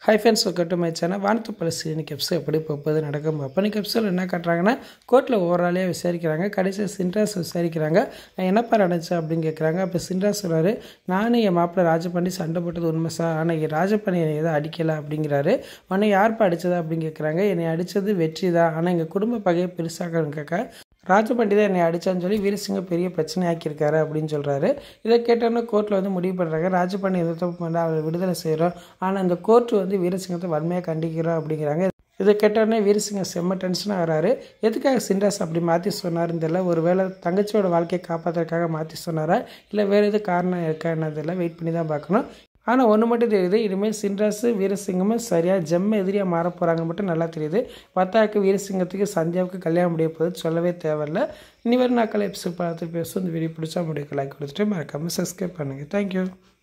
high friends welcome to my channel வானத்து பழசு இன்னைக்கு எபிசோட் எப்படி போகுது நடக்கும் அப்போ இன்னைக்கு எபிசோட் என்ன காட்டுறாங்கன்னா கோர்ட்டில் ஓவராலியாக விசாரிக்கிறாங்க கடைசியாக சின்ராஸ் விசாரிக்கிறாங்க நான் என்னப்பா நடந்துச்சு அப்படின்னு கேட்குறாங்க அப்போ சின்ராஸ் சொல்கிறாரு நானும் என் மாப்பிள்ளை ராஜபாண்டி சண்டை போட்டது உண்மை சார் ஆனால் என் ராஜபாண்டி என்னை எதுவும் அடிக்கலை அப்படிங்கிறாரு உடனே யார்ப்பா அடிச்சதா அப்படின்னு கேட்குறாங்க என்னை அடித்தது வெற்றி தான் ஆனால் எங்கள் குடும்ப பகையை பெருசாக்கணும் கேட்க ராஜபாண்டி தான் என்னை அடித்தான்னு சொல்லி வீரசிங்க பெரிய பிரச்சனை ஆக்கியிருக்காரு அப்படின்னு சொல்கிறாரு இதை கேட்டோன்னே கோர்ட்டில் வந்து முடிவு பண்ணுறாங்க ராஜபாண்டி எந்த தப்பு பண்ணால் அவரை விடுதலை செய்கிறோம் ஆனால் இந்த கோர்ட்டு வந்து வீரசிங்கத்தை வன்மையாக கண்டிக்கிறோம் அப்படிங்கிறாங்க இதை கேட்டோடனே வீரசிங்க செம்ம டென்ஷனாக வராரு எதுக்காக சின்ராஸ் அப்படி மாற்றி சொன்னாருன்னு தெரியல ஒரு வேளை தங்கச்சியோட வாழ்க்கையை காப்பாற்றுறதுக்காக மாற்றி சொன்னாரா இல்லை வேறு எது காரணம் இருக்கா என்னதில்ல வெயிட் பண்ணி தான் பார்க்கணும் ஆனால் ஒன்று மட்டும் தெரியுது இனிமேல் சின்ராசு வீரசிங்கமும் சரியாக ஜெம்ம எதிரியாக மாற போகிறாங்க மட்டும் நல்லா தெரியுது பத்தாக்கு வீரசிங்கத்துக்கு சந்தியாவுக்கு கல்யாணம் முடிய போகுது சொல்லவே தேவையில்ல இனி வரும் நாட்கள் எபிசோட் பார்த்து பேசும் இந்த வீடியோ பிடிச்சா முடிவுக்கு லைக் கொடுத்துட்டு மறக்காமல் சப்ஸ்கிரைப் பண்ணுங்கள் தேங்க்யூ